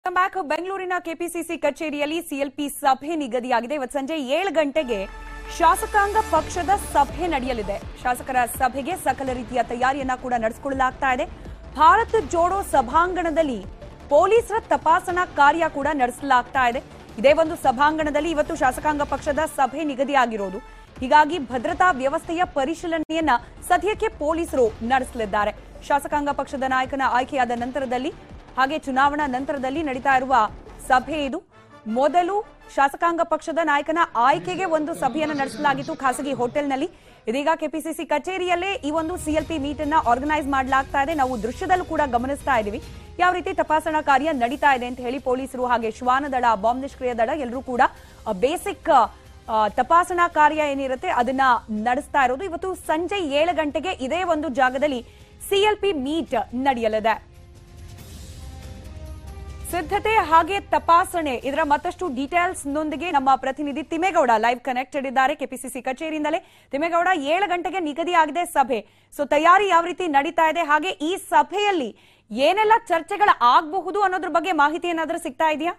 back ಬೆಂಗಳೂರಿನ KPCC ಕಚೇರಿಯಲ್ಲಿ CLP ಸಭೆ ನಿಗದಿಯಾಗಿದೆ ಇವತ್ತು ಸಂಜೆ ಏಳು ಗಂಟೆಗೆ ಶಾಸಕಾಂಗ ಪಕ್ಷದ ಸಭೆ ನಡೆಯಲಿದೆ ಶಾಸಕರ ಸಭೆಗೆ ಸಕಲ ರೀತಿಯ ತಯಾರಿಯನ್ನ ಕೂಡ ನಡೆಸಿಕೊಳ್ಳಲಾಗ್ತಾ ಇದೆ ಭಾರತ್ ಜೋಡೋ ಸಭಾಂಗಣದಲ್ಲಿ ಪೊಲೀಸರ ತಪಾಸಣಾ ಕಾರ್ಯ ಕೂಡ ನಡೆಸಲಾಗ್ತಾ ಇದೆ ಇದೇ ಒಂದು ಸಭಾಂಗಣದಲ್ಲಿ ಇವತ್ತು ಶಾಸಕಾಂಗ ಪಕ್ಷದ ಸಭೆ ನಿಗದಿಯಾಗಿರೋದು ಹೀಗಾಗಿ ಭದ್ರತಾ ವ್ಯವಸ್ಥೆಯ ಪರಿಶೀಲನೆಯನ್ನ ಸದ್ಯಕ್ಕೆ ಪೊಲೀಸರು ನಡೆಸಲಿದ್ದಾರೆ ಶಾಸಕಾಂಗ ಪಕ್ಷದ ನಾಯಕನ ಆಯ್ಕೆಯಾದ ನಂತರದಲ್ಲಿ ಹಾಗೆ ಚುನಾವಣಾ ನಂತರದಲ್ಲಿ ನಡೀತಾ ಇರುವ ಸಭೆ ಇದು ಮೊದಲು ಶಾಸಕಾಂಗ ಪಕ್ಷದ ನಾಯಕನ ಆಯ್ಕೆಗೆ ಒಂದು ಸಭೆಯನ್ನು ನಡೆಸಲಾಗಿತ್ತು ಖಾಸಗಿ ಹೋಟೆಲ್ನಲ್ಲಿ ಇದೀಗ ಕೆಪಿಸಿಸಿ ಕಚೇರಿಯಲ್ಲೇ ಈ ಒಂದು ಸಿಎಲ್ಪಿ ಮೀಟ್ ಅನ್ನ ಆರ್ಗನೈಸ್ ಮಾಡಲಾಗ್ತಾ ಇದೆ ನಾವು ದೃಶ್ಯದಲ್ಲೂ ಕೂಡ ಗಮನಿಸ್ತಾ ಇದೀವಿ ಯಾವ ರೀತಿ ತಪಾಸಣಾ ಕಾರ್ಯ ನಡೀತಾ ಇದೆ ಅಂತ ಹೇಳಿ ಪೊಲೀಸರು ಹಾಗೆ ಶ್ವಾನ ದಳ ಬಾಂಬ್ ನಿಷ್ಕ್ರಿಯ ದಳ ಎಲ್ಲರೂ ಕೂಡ ಬೇಸಿಕ್ ತಪಾಸಣಾ ಕಾರ್ಯ ಏನಿರುತ್ತೆ ಅದನ್ನ ನಡೆಸ್ತಾ ಇರೋದು ಇವತ್ತು ಸಂಜೆ ಏಳು ಗಂಟೆಗೆ ಇದೇ ಒಂದು ಜಾಗದಲ್ಲಿ ಸಿಎಲ್ಪಿ ಮೀಟ್ ನಡೆಯಲಿದೆ ಸಿದ್ಧತೆ ಹಾಗೆ ತಪಾಸಣೆ ಇದರ ಮತ್ತಷ್ಟು ಡೀಟೇಲ್ಸ್ ನೊಂದಿಗೆ ನಮ್ಮ ಪ್ರತಿನಿಧಿ ತಿಮ್ಮೇಗೌಡ ಲೈವ್ ಕನೆಕ್ಟೆಡ್ ಇದ್ದಾರೆ ಕೆಪಿಸಿಸಿ ಕಚೇರಿಯಿಂದಲೇ ತಿಮ್ಮೇಗೌಡ ಏಳು ಗಂಟೆಗೆ ನಿಗದಿಯಾಗಿದೆ ಸಭೆ ಸೊ ತಯಾರಿ ಯಾವ ರೀತಿ ನಡೀತಾ ಇದೆ ಹಾಗೆ ಈ ಸಭೆಯಲ್ಲಿ ಏನೆಲ್ಲ ಚರ್ಚೆಗಳು ಆಗಬಹುದು ಅನ್ನೋದ್ರ ಬಗ್ಗೆ ಮಾಹಿತಿ ಏನಾದ್ರೂ ಸಿಗ್ತಾ ಇದೆಯಾ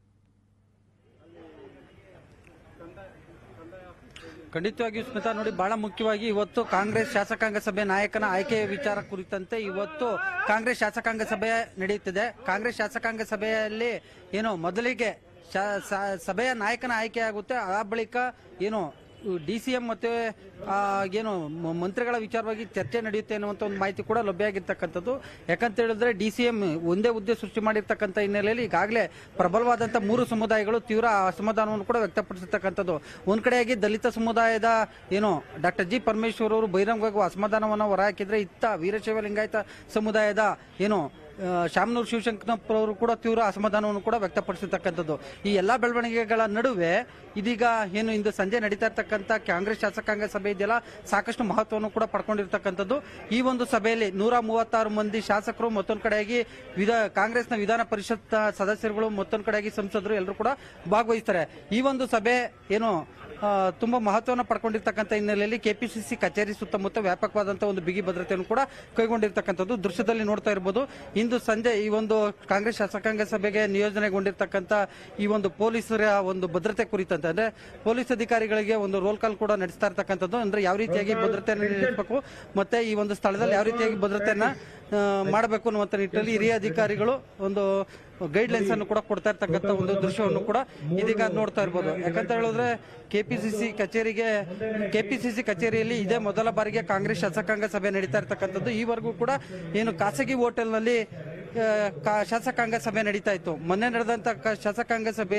ಖಂಡಿತವಾಗಿಯೂ ಸ್ಮಿತಾ ನೋಡಿ ಬಹಳ ಮುಖ್ಯವಾಗಿ ಇವತ್ತು ಕಾಂಗ್ರೆಸ್ ಶಾಸಕಾಂಗ ಸಭೆ ನಾಯಕನ ಆಯ್ಕೆಯ ವಿಚಾರ ಕುರಿತಂತೆ ಇವತ್ತು ಕಾಂಗ್ರೆಸ್ ಶಾಸಕಾಂಗ ಸಭೆ ನಡೆಯುತ್ತಿದೆ ಕಾಂಗ್ರೆಸ್ ಶಾಸಕಾಂಗ ಸಭೆಯಲ್ಲಿ ಏನು ಮೊದಲಿಗೆ ಶಾ- ಸ- ಸಭೆಯ ನಾಯಕನ ಆಯ್ಕೆ ಆಗುತ್ತೆ ಆ ಬಳಿಕ ಏನು ಡಿ ಸಿ ಎಂ ಮತ್ತೆ ಆ, ಏನು ಮ- ಮಂತ್ರಿಗಳ ವಿಚಾರವಾಗಿ ಚರ್ಚೆ ನಡೆಯುತ್ತೆ ಅನ್ನುವಂಥ ಒಂದು ಮಾಹಿತಿ ಕೂಡ ಲಭ್ಯವಾಗಿರ್ತಕ್ಕಂಥದ್ದು ಯಾಕಂತ ಹೇಳಿದ್ರೆ ಡಿ ಸಿ ಎಂ ಒಂದೇ ಹುದ್ದೆ ಸೃಷ್ಟಿ ಮಾಡಿರ್ತಕ್ಕಂಥ ಹಿನ್ನೆಲೆಯಲ್ಲಿ ಈಗಾಗಲೇ ಪ್ರಬಲವಾದಂಥ ಮೂರು ಸಮುದಾಯಗಳು ತೀವ್ರ ಅಸಮಾಧಾನವನ್ನು ಕೂಡ ವ್ಯಕ್ತಪಡಿಸಿರ್ತಕ್ಕಂಥದ್ದು ಒಂದ್ ಕಡೆಯಾಗಿ ದಲಿತ ಸಮುದಾಯದ ಏನು ಡಾಕ್ಟರ್ ಜಿ ಪರಮೇಶ್ವರ್ ಅವರು ಬಹಿರಂಗವಾಗಿ ಅಸಮಾಧಾನವನ್ನು ಹೊರಹಾಕಿದ್ರೆ ಇತ್ತ ವೀರಶೈವ ಲಿಂಗಾಯತ ಸಮುದಾಯದ ಏನು ಆ, ಶಾಮನೂರು ಶಿವಶಂಕರಪ್ಪರವರು ಕೂಡ ತೀವ್ರ ಅಸಮಾಧಾನವನ್ನು ಕೂಡ ವ್ಯಕ್ತಪಡಿಸಿರ್ತಕ್ಕಂಥದ್ದು ಈ ಎಲ್ಲಾ ಬೆಳವಣಿಗೆಗಳ ನಡುವೆ ಇದೀಗ ಏನು ಇಂದು ಸಂಜೆ ನಡೀತಾ ಇರ್ತಕ್ಕಂಥ ಕಾಂಗ್ರೆಸ್ ಶಾಸಕಾಂಗ ಸಭೆ ಇದೆಯಲ್ಲ ಸಾಕಷ್ಟು ಮಹತ್ವವನ್ನು ಕೂಡ ಪಡ್ಕೊಂಡಿರ್ತಕ್ಕಂಥದ್ದು ಈ ಒಂದು ಸಭೆಯಲ್ಲಿ ನೂರ ಮೂವತ್ತಾರು ಮಂದಿ ಶಾಸಕರು ಮತ್ತೊಂದು ಕಡೆಯಾಗಿ ವಿಧ ಕಾಂಗ್ರೆಸ್ನ ವಿಧಾನ ಪರಿಷತ್ ಸದಸ್ಯರುಗಳು ಮತ್ತೊಂದು ಕಡೆಯಾಗಿ ಸಂಸದರು ಎಲ್ಲರೂ ಕೂಡ ಭಾಗವಹಿಸ್ತಾರೆ ಈ ಒಂದು ಸಭೆ ಏನು ಆ, ತುಂಬಾ ಮಹತ್ವವನ್ನು ಪಡ್ಕೊಂಡಿರ್ತಕ್ಕಂಥ ಹಿನ್ನೆಲೆಯಲ್ಲಿ ಕೆಪಿಸಿಸಿ ಕಚೇರಿ ಸುತ್ತಮುತ್ತ ವ್ಯಾಪಕವಾದಂತಹ ಒಂದು ಬಿಗಿ ಭದ್ರತೆಯನ್ನು ಕೂಡ ಕೈಗೊಂಡಿರ್ತಕ್ಕಂಥದ್ದು ದೃಶ್ಯದಲ್ಲಿ ನೋಡ್ತಾ ಇರಬಹುದು ಇಂದು ಸಂಜೆ ಈ ಒಂದು ಕಾಂಗ್ರೆಸ್ ಶಾಸಕಾಂಗ ಸಭೆಗೆ ನಿಯೋಜನೆಗೊಂಡಿರ್ತಕ್ಕಂಥ ಈ ಒಂದು ಪೊಲೀಸರ ಒಂದು ಭದ್ರತೆ ಕುರಿತಂತೆ ಅಂದ್ರೆ ಪೊಲೀಸ್ ಅಧಿಕಾರಿಗಳಿಗೆ ಒಂದು ರೋಲ್ ಕಾಲ್ ಕೂಡ ನಡೆಸ್ತಾ ಇರ್ತಕ್ಕಂಥದ್ದು ಅಂದ್ರೆ ಯಾವ ರೀತಿಯಾಗಿ ಭದ್ರತೆಯನ್ನು ನೀಡಬೇಕು ಮತ್ತೆ ಈ ಒಂದು ಸ್ಥಳದಲ್ಲಿ ಯಾವ ರೀತಿಯಾಗಿ ಭದ್ರತೆಯನ್ನ ಆ, ಮಾಡಬೇಕು ಅನ್ನುವಂಥ ನಿಟ್ಟಿನಲ್ಲಿ ಹಿರಿಯ ಅಧಿಕಾರಿಗಳು ಒಂದು ಗೈಡ್ ಲೈನ್ಸ್ ಅನ್ನು ಕೂಡ ಕೊಡ್ತಾ ಇರ್ತಕ್ಕಂಥ ಒಂದು ದೃಶ್ಯವನ್ನು ಕೂಡ ಇದೀಗ ನೋಡ್ತಾ ಇರ್ಬೋದು ಯಾಕಂತ ಹೇಳಿದ್ರೆ ಕೆಪಿಸಿಸಿ ಕಚೇರಿಗೆ ಕೆಪಿಸಿಸಿ ಕಚೇರಿಯಲ್ಲಿ ಇದೇ ಮೊದಲ ಬಾರಿಗೆ ಕಾಂಗ್ರೆಸ್ ಶಾಸಕಾಂಗ ಸಭೆ ನಡೀತಾ ಇರ್ತಕ್ಕಂಥದ್ದು ಈವರೆಗೂ ಕೂಡ ಏನು ಖಾಸಗಿ ಹೋಟೆಲ್ನಲ್ಲಿ ಆ, ಕಾ- ಶಾಸಕಾಂಗ ಸಭೆ ನಡೀತಾ ಇತ್ತು ಮೊನ್ನೆ ನಡೆದಂತ ಕ- ಶಾಸಕಾಂಗ ಸಭೆ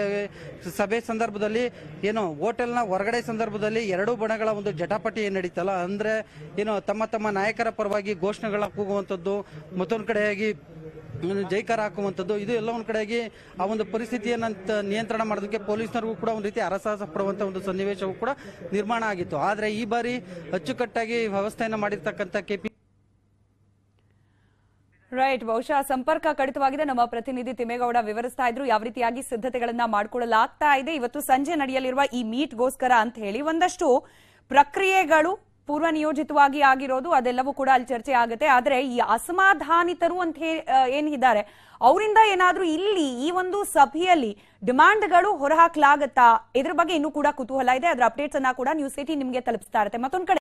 ಸಭೆ ಸಂದರ್ಭದಲ್ಲಿ ಏನು ಹೋಟೆಲ್ನ ಹೊರಗಡೆ ಸಂದರ್ಭದಲ್ಲಿ ಎರಡೂ ಬಣಗಳ ಒಂದು ಜಟಾಪಟಿ ಏನ್ ನಡೀತಲ್ಲ ಅಂದ್ರೆ ಏನು ತಮ್ಮ ತಮ್ಮ ನಾಯಕರ ಪರವಾಗಿ ಘೋಷಣೆಗಳ ಕೂಗುವಂತದ್ದು ಮತ್ತೊಂದು ಕಡೆಯಾಗಿ ಏನು ಜೈಕಾರ ಹಾಕುವಂಥದ್ದು ಇದು ಎಲ್ಲ ಒಂದ್ ಕಡೆಯಾಗಿ ಆ ಒಂದು ಪರಿಸ್ಥಿತಿಯನ್ನ ತ- ನಿಯಂತ್ರಣ ಮಾಡೋದಕ್ಕೆ ಪೊಲೀಸರಿಗೂ ಕೂಡ ಒಂದು ರೀತಿ ಅರಸಾಹಸ ಪಡುವಂತ ಒಂದು ಸನ್ನಿವೇಶವೂ ಕೂಡ ನಿರ್ಮಾಣ ಆಗಿತ್ತು ಆದ್ರೆ ಈ ಬಾರಿ ಅಚ್ಚುಕಟ್ಟಾಗಿ ವ್ಯವಸ್ಥೆಯನ್ನ ಮಾಡಿರ್ತಕ್ಕಂಥ ಕೆಪಿ ರೈಟ್ ಬಹುಶಃ ಸಂಪರ್ಕ ಕಡಿತವಾಗಿದೆ ನಮ್ಮ ಪ್ರತಿನಿಧಿ ತಿಮ್ಮೇಗೌಡ ವಿವರಿಸ್ತಾ ಇದ್ರು ಯಾವ ರೀತಿಯಾಗಿ ಸಿದ್ಧತೆಗಳನ್ನ ಮಾಡಿಕೊಳ್ಳಲಾಗ್ತಾ ಇದೆ ಇವತ್ತು ಸಂಜೆ ನಡೆಯಲಿರುವ ಈ ಮೀಟ್ಗೋಸ್ಕರ ಅಂತ ಹೇಳಿ ಒಂದಷ್ಟು ಪ್ರಕ್ರಿಯೆಗಳು ಪೂರ್ವ ನಿಯೋಜಿತವಾಗಿ ಆಗಿರೋದು ಅದೆಲ್ಲವೂ ಕೂಡ ಅಲ್ಲಿ ಚರ್ಚೆ ಆಗುತ್ತೆ ಆದ್ರೆ ಈ ಅಸಮಾಧಾನಿತರು ಅಂತ ಹೇ- ಆ, ಏನಿದ್ದಾರೆ ಅವರಿಂದ ಏನಾದ್ರೂ ಇಲ್ಲಿ ಈ ಒಂದು ಸಭೆಯಲ್ಲಿ ಡಿಮಾಂಡ್ಗಳು ಹೊರಹಾಕ್ಲಾಗತ್ತಾ ಇದ್ರ ಬಗ್ಗೆ ಇನ್ನೂ ಕೂಡ ಕುತೂಹಲ ಇದೆ ಅದರ ಅಪ್ಡೇಟ್ಸ್ ಅನ್ನ ಕೂಡ ನ್ಯೂಸ್ ಏಟಿ ನಿಮಗೆ ತಲುಪಿಸ್ತಾ ಇರುತ್ತೆ ಮತ್ತೊಂದ್ ಕಡೆ